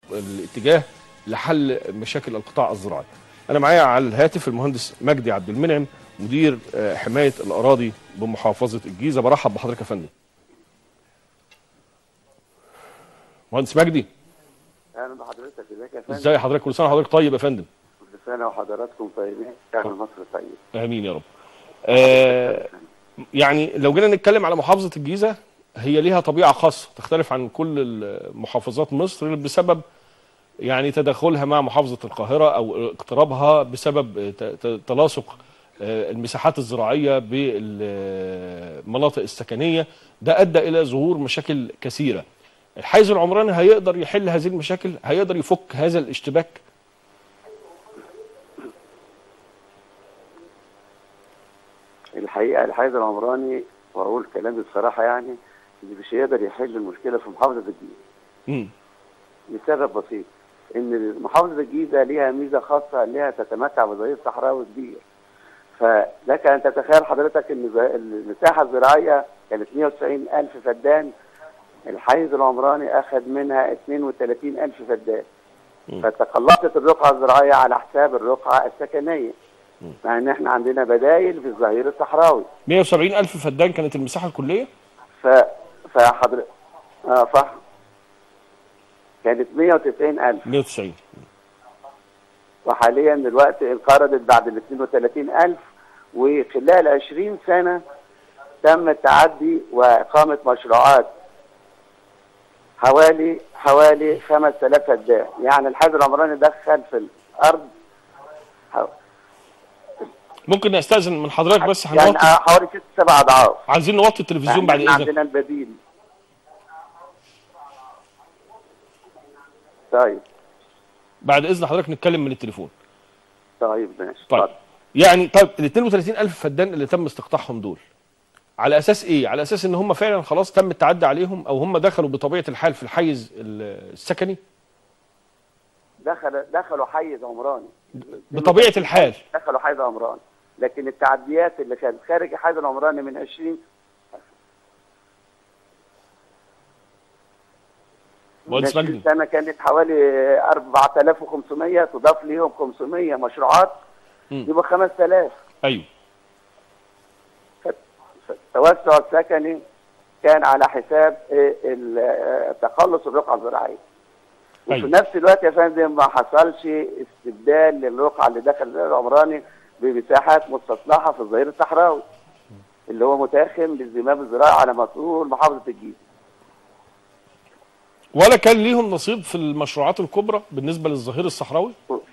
الاتجاه لحل مشاكل القطاع الزراعي. انا معايا على الهاتف المهندس مجدي عبد المنعم مدير آه، حمايه الاراضي بمحافظه الجيزه برحب بحضرتك يا فندم. مهندس مجدي اهلا بحضرتك ازيك يا فندم ازاي حضرتك كل سنه وحضرتك طيب يا فندم. كل سنه وحضراتكم طيبين شهر مصر طيب امين يا رب. آه يعني لو جينا نتكلم على محافظه الجيزه هي ليها طبيعه خاصه تختلف عن كل محافظات مصر بسبب يعني تداخلها مع محافظه القاهره او اقترابها بسبب ت- ت- تلاصق آه، المساحات الزراعيه بالمناطق السكنيه ده ادى الى ظهور مشاكل كثيره. الحيز العمراني هيقدر يحل هذه المشاكل هيقدر يفك هذا الاشتباك الحقيقه الحيز العمراني واقول كلامي بصراحه يعني اللي مش هيقدر يحل المشكله في محافظه الجيزه مم. لسبب بسيط ان محافظه الجيزه ليها ميزه خاصه انها تتمتع بظهير صحراوي كبير فلك ان تتخيل حضرتك ان ز- المساحه الزراعيه كانت 190 الف فدان الحيز العمراني اخذ منها 32 الف فدان مم. فتقلصت الرقعه الزراعيه على حساب الرقعه السكنيه مع ان احنا عندنا بدايل في الظهير الصحراوي 170 الف فدان كانت المساحه الكليه ف فحضرتك اه صح كانت 190 الف 190 وحاليا دلوقتي انقرضت بعد ال 32000 وخلال 20 سنه تم التعدي واقامه مشروعات حوالي حوالي 5000 فدان يعني الحجر العمراني دخل في الارض حو- ممكن نستاذن من حضرتك بس يعني هنوطي حوالي ست سبع اضعاف عايزين نوطي التلفزيون بعد احنا اذنك عندنا البديل طيب بعد اذن حضرتك نتكلم من التليفون طيب ماشي طيب اتفضل. يعني طيب ال 32 الف فدان اللي تم استقطاعهم دول على اساس ايه على اساس ان هم فعلا خلاص تم التعدي عليهم او هم دخلوا بطبيعه الحال في الحيز ال- السكني دخل دخلوا حيز عمراني بطبيعه الحال دخلوا حيز عمراني لكن التعديات اللي كانت خارج الحيز العمراني من 20 من مهندس 20 مجدي سنه كانت حوالي 4500 تضاف ليهم 500 مشروعات مم. يبقى 5000 ايوه التوسع السكني كان على حساب إيه، ال- آه، تخلص الرقعه الزراعيه وفي أيوة. نفس الوقت يا فندم ما حصلش استبدال للرقعه اللي دخل العمراني بمساحات مستصلحه في الظهير الصحراوي اللي هو متاخم بالزمام الزراعي على مسؤول محافظه الجيزه ولا كان ليهم نصيب في المشروعات الكبرى بالنسبه للظهير الصحراوي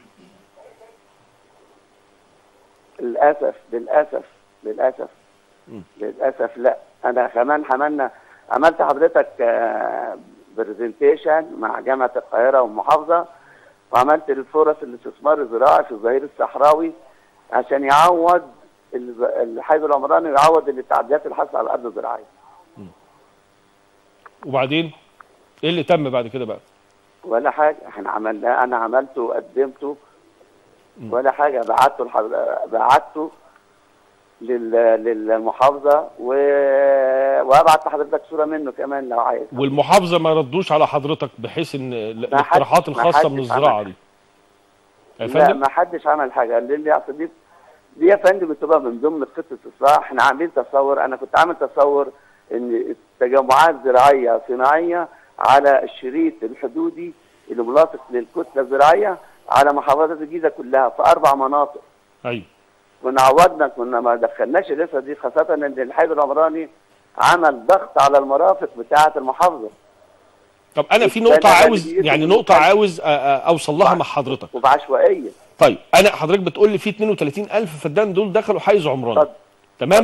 للاسف للاسف للاسف للاسف لا انا كمان عملنا عملت حضرتك برزنتيشن مع جامعه القاهره والمحافظه وعملت الفرص الاستثمار الزراعي في الظهير الصحراوي عشان يعوض الز- الحيز العمراني يعوض التعديات اللي حصلت على الارض الزراعيه وبعدين ايه اللي تم بعد كده بقى ولا حاجه احنا عملناه انا عملته وقدمته ولا حاجه بعته الحض- بعته لل... للمحافظه و... وابعت لحضرتك صوره منه كمان لو عايز والمحافظه ما ردوش على حضرتك بحيث ان ال- ما حد- الاقتراحات ما الخاصه حدش من الزراعه عمل. دي يا لا فندم ما حدش عمل حاجه قال لي اصل دي دي يا فندم بتبقى من ضمن خطه الاصلاح احنا عاملين تصور انا كنت عامل تصور ان التجمعات زراعيه صناعيه على الشريط الحدودي اللي ملاصق للكتله الزراعيه على محافظه الجيزه كلها في اربع مناطق ايوه كنا عوضنا كنا ما دخلناش لسه دي خاصه ان الحي العمراني عمل ضغط على المرافق بتاعه المحافظه طب انا في السنة نقطه اللي عاوز بيجي يعني من نقطه الحج. عاوز أ- أ- اوصل لها مع حضرتك وبعشوائيه طيب انا حضرتك بتقول لي في 32 الف فدان دول دخلوا حيز عمراني اتفضل تمام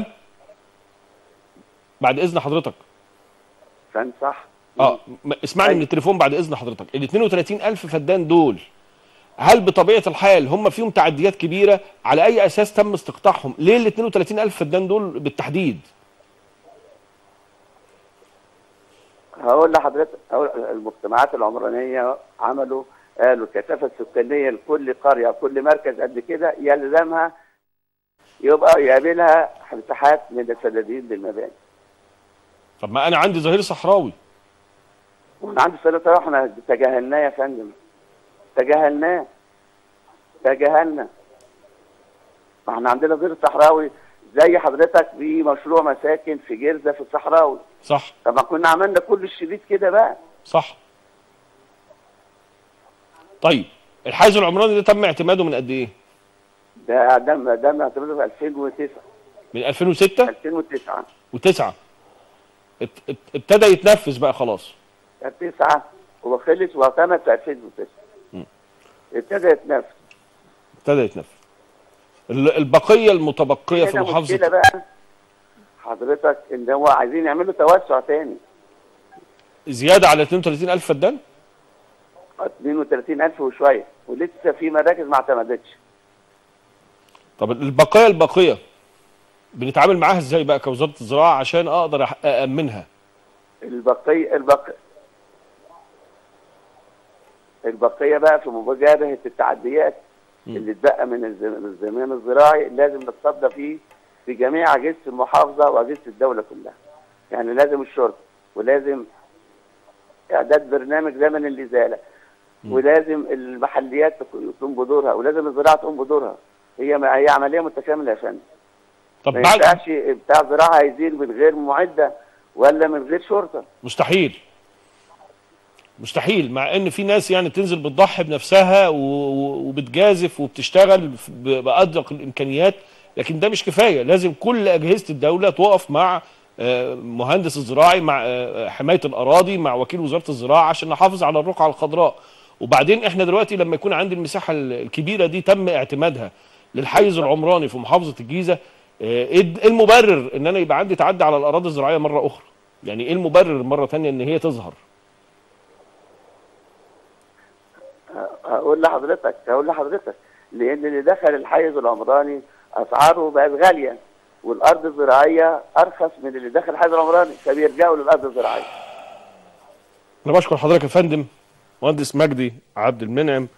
بعد اذن حضرتك كان صح اه م- اسمعني من التليفون بعد اذن حضرتك ال 32 الف فدان دول هل بطبيعه الحال هم فيهم تعديات كبيره على اي اساس تم استقطاعهم ليه ال 32 الف فدان دول بالتحديد هقول لحضرتك هقول المجتمعات العمرانيه عملوا قالوا الكثافه السكانيه لكل قريه كل مركز قد كده يلزمها يبقى يقابلها مساحات من الفدادين للمباني طب ما انا عندي ظهير صحراوي وانا عندي سؤال صراحه احنا تجاهلناه يا فندم تجاهلناه تجاهلنا ما احنا عندنا دير الصحراوي زي حضرتك في مشروع مساكن في جرزه في الصحراوي صح طب ما كنا عملنا كل الشريط كده بقى صح طيب الحيز العمراني ده تم اعتماده من قد ايه ده ده ده معتمده في 2009 من 2006 2009 و9 ابتدى يتنفذ بقى خلاص 9 هو خلص واعتمد في 2009 مم. ابتدى يتنفذ ابتدى يتنفذ ال- البقيه المتبقيه في هنا مشكله محافظه بقى حضرتك ان هو عايزين يعملوا توسع تاني زياده على 32000 فدان 32000 وشويه ولسه في مراكز ما اعتمدتش طب البقايا الباقيه بنتعامل معاها ازاي بقى كوزاره الزراعه عشان اقدر أح- أأمنها البقيه البقيه البقيه بقى في مواجهه التعديات مم. اللي اتبقى من الزم- من الزمان الزراعي لازم نتصدى فيه في جميع اجهزه المحافظه واجهزه الدوله كلها. يعني لازم الشرطه ولازم اعداد برنامج زمن الازاله مم. ولازم المحليات تكون- تقوم بدورها ولازم الزراعه تقوم بدورها. هي ما هي عمليه متكامله يا فندم. طب ما بعد ينفعش بتاع زراعه هيزيد من غير معده ولا من غير شرطه. مستحيل مستحيل مع ان في ناس يعني تنزل بتضحي بنفسها و- و- وبتجازف وبتشتغل ف- ب- بادق الامكانيات لكن ده مش كفايه لازم كل اجهزه الدوله تقف مع آه، مهندس الزراعي مع آه، حمايه الاراضي مع وكيل وزاره الزراعه عشان نحافظ على الرقعه الخضراء وبعدين احنا دلوقتي لما يكون عندي المساحه ال- الكبيره دي تم اعتمادها للحيز العمراني في محافظه الجيزه آه، ايه الد- إيه المبرر ان انا يبقى عندي تعدي على الاراضي الزراعيه مره اخرى يعني ايه المبرر مره تانية ان هي تظهر هقول لحضرتك هقول لحضرتك لان اللي دخل الحيز العمراني اسعاره بقت غاليه والارض الزراعيه ارخص من اللي دخل الحيز العمراني فبيرجعوا للارض الزراعيه انا بشكر حضرتك يا فندم مهندس مجدي عبد المنعم